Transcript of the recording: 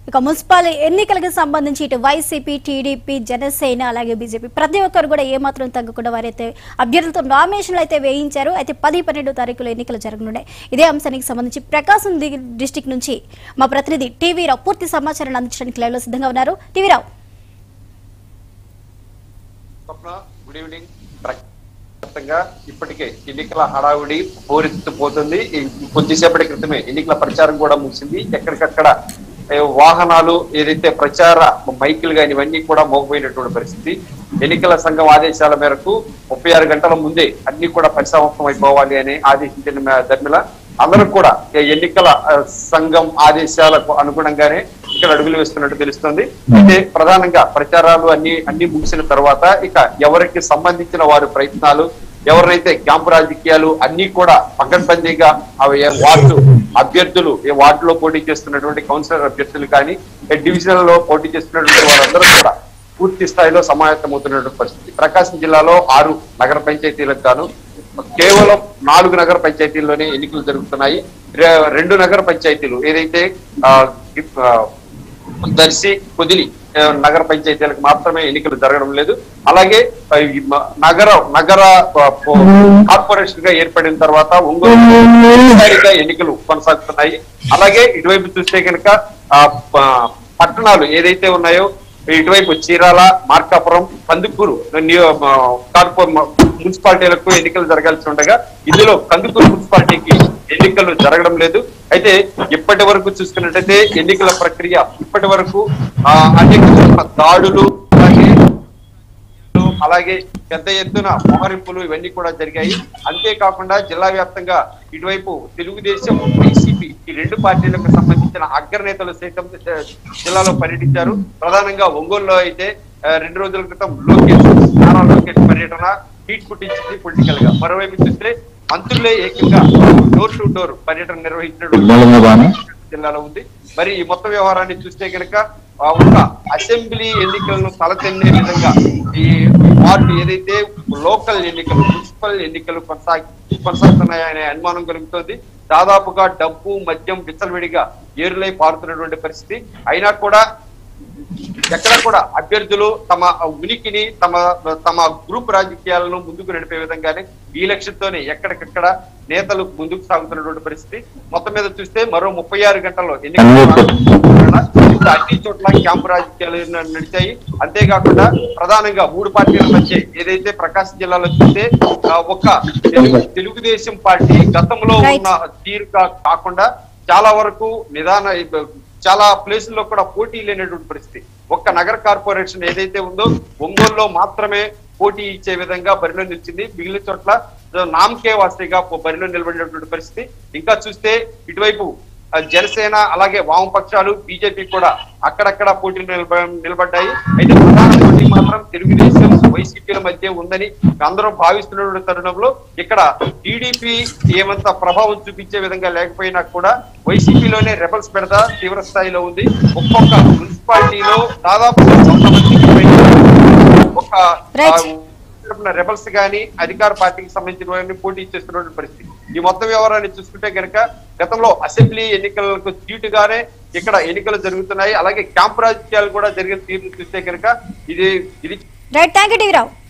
ఇక మున్సిపల్ ఎన్నికలకు సంబంధించి ఇటు వైసీపీ టీడీపీ జనసేన అలాగే బీజేపీ ప్రతి ఒక్కరు కూడా ఏమాత్రం తగ్గకుండా వారైతే అభ్యర్థులతో నామినేషన్లు అయితే వేయించారు అయితే పది పన్నెండు తారీఖులో ఎన్నికలు జరగనున్నాయి ఇదే అంశానికి సంబంధించి ప్రకాశం ది- డిస్టిక్ నుంచి మా ప్రతినిధి టీవీ రావు పూర్తి సమాచారాన్ని అందించడానికి లైవ్ లో సిద్ధంగా ఉన్నారు TV Rao Swapna good evening వ్యాప్తంగా ఇప్పటికే ఎన్నికల హడావుడి పోరెత్తుపోతుంది ఈ కొద్దిసేపటి క్రితమే ఎన్నికల ప్రచారం కూడా ముగిసింది ఎక్కడికక్కడ ఏ, వాహనాలు ఏదైతే ప్రచార మైకులు కానీ ఇవన్నీ కూడా మోగిపోయినటువంటి పరిస్థితి ఎన్నికల సంఘం ఆదేశాల మేరకు ముప్పై ఆరు గంటల ముందే అన్ని కూడా పరిసమాప్తం అయిపోవాలి అని ఆదేశించిన మే- ధర్మిల అందరూ కూడా ఈ ఎన్నికల ఆ, సంఘం ఆదేశాలకు అనుగుణంగానే ఇక్కడ అడుగులు వేస్తున్నట్టు తెలుస్తుంది అయితే ప్రధానంగా ప్రచారాలు అన్ని అన్ని ముగిసిన తర్వాత ఇక ఎవరికి సంబంధించిన వారి ప్రయత్నాలు ఎవరినైతే క్యాంపు రాజకీయాలు అన్ని కూడా పకడ్బందీగా అవి ఏ వార్డు అభ్యర్థులు ఏ వార్డులో పోటీ చేస్తున్నటువంటి కౌన్సిలర్ అభ్యర్థులు కానీ ఏ డివిజన్ లో పోటీ చేస్తున్నటువంటి వారందరూ కూడా పూర్తి స్థాయిలో సమాయత్తమవుతున్నటువంటి పరిస్థితి ప్రకాశం జిల్లాలో ఆరు నగర పంచాయతీలకు గాను కేవలం నాలుగు నగర పంచాయతీల్లోనే ఎన్నికలు జరుగుతున్నాయి రె- రెండు నగర పంచాయతీలు ఏదైతే ఆ, ఆ, దర్శి పొదిలి ఆ, నగర పంచాయతీలకు మాత్రమే ఎన్నికలు జరగడం లేదు అలాగే ఆ, ఈ మ- నగర నగర ఆ, పో- కార్పొరేషన్ గా ఏర్పడిన తర్వాత ఒంగోలు తొలిసారిగా ఎన్నికలు కొనసాగుతున్నాయి అలాగే ఇటువైపు చూస్తే కనుక ఆ, ప- పట్టణాలు ఏదైతే ఉన్నాయో ఇటువైపు చీరాల మార్కాపురం కందుకూరు నియో- ఆ, కార్పొ మున్సిపాలిటీలకు ఎన్నికలు జరగాల్సి ఉండగా ఇందులో కందుకూరు మున్సిపాలిటీకి ఎన్నికలు జరగడం లేదు అయితే ఇప్పటి వరకు చూసుకున్నట్టయితే ఎన్నికల ప్రక్రియ ఇప్పటి వరకు ఆ, అనేక చోట్ల దాడులు అలాగే అలాగే పెద్ద ఎత్తున మోహరింపులు ఇవన్నీ కూడా జరిగాయి అంతేకాకుండా జిల్లా వ్యాప్తంగా ఇటువైపు తెలుగుదేశం వైసీపీ ఈ రెండు పార్టీలకు సంబంధించిన అగ్రనేతలు సైతం జ- జిల్లాలో పర్యటించారు ప్రధానంగా ఒంగోలులో అయితే ఆ, రెండు రోజుల క్రితం లోకేష్ నారా లోకేష్ పర్యటన హీట్ పుట్టించింది పొలిటికల్ గా మరోవైపు చూస్తే మంత్రులే ఏకంగా డోర్ టు డోర్ పర్యటన నిర్వహించినటువంటి జిల్లాలో ఉంది మరి ఈ మొత్తం వ్యవహారాన్ని చూస్తే కనుక ఆ, ఒక అసెంబ్లీ ఎన్నికలను తలతెన్నే విధంగా ఈ వార్డు ఏదైతే లోకల్ ఎన్నికలు మున్సిపల్ ఎన్నికలు కొనసాగి కొనసాగుతున్నాయనే అనుమానం కలుగుతోంది దాదాపుగా డబ్బు మద్యం విచ్చలవిడిగా ఏరులై పారుతున్నటువంటి పరిస్థితి అయినా కూడా ఎక్కడ కూడా అభ్యర్థులు తమ ఉనికిని తమ తమ గ్రూప్ రాజకీయాలను ముందుకు నడిపే విధంగానే ఈ లక్ష్యంతోనే ఎక్కడికక్కడ నేతలు ముందుకు సాగుతున్నటువంటి పరిస్థితి మొత్తం మీద చూస్తే మరో ముప్పై ఆరు గంటల్లో ఎన్నికలు ఇప్పుడు అన్ని చోట్ల క్యాంపు రాజకీయాలు న- నడిచాయి అంతేకాకుండా ప్రధానంగా మూడు పార్టీల మధ్య ఏదైతే ప్రకాశం జిల్లాలో చూస్తే ఆ, ఒక తెలుగు తెలుగుదేశం పార్టీ గతంలో Right. ఉన్న తీరు కా- కాకుండా చాలా వరకు నిదాన చాలా ప్లేసుల్లో కూడా పోటీ లేనటువంటి పరిస్థితి ఒక్క నగర కార్పొరేషన్ ఏదైతే ఉందో ఒంగోలులో మాత్రమే పోటీ ఇచ్చే విధంగా బరిలో నిలిచింది మిగిలిన చోట్ల నామకే వాసిగా బరిలో నిలబడినటువంటి పరిస్థితి ఇంకా చూస్తే ఇటువైపు ఆ, జనసేన అలాగే వామపక్షాలు బీజేపీ కూడా అక్కడక్కడ పోటీ నిలబ నిలబడ్డాయి అయితే ప్రధాన పోటీ మాత్రం తెలుగుదేశం వైసీపీల మధ్య ఉందని అందరూ భావిస్తున్న తరుణంలో ఇక్కడ టీడీపీ ఏమంత ప్రభావం చూపించే విధంగా లేకపోయినా కూడా వైసీపీలోనే రెబల్స్ పెడతా తీవ్ర స్థాయిలో ఉంది ఒక్కొక్క మున్సిపాలిటీలో దాదాపు వంద మందికి పైగా ఒక Right. తరపున రెబల్స్ గాని అధికార పార్టీకి సంబంధించిన వారిని పోటీ చేస్తున్నటువంటి పరిస్థితి ఈ మొత్తం వ్యవహారాన్ని చూసుకుంటే కనుక గతంలో అసెంబ్లీ ఎన్నికలకు తీటుగానే ఇక్కడ ఎన్నికలు జరుగుతున్నాయి అలాగే క్యాంపు రాజకీయాలు కూడా జరిగిన తీరు చూస్తే కనుక ఇది ఇది right thank you TV Rao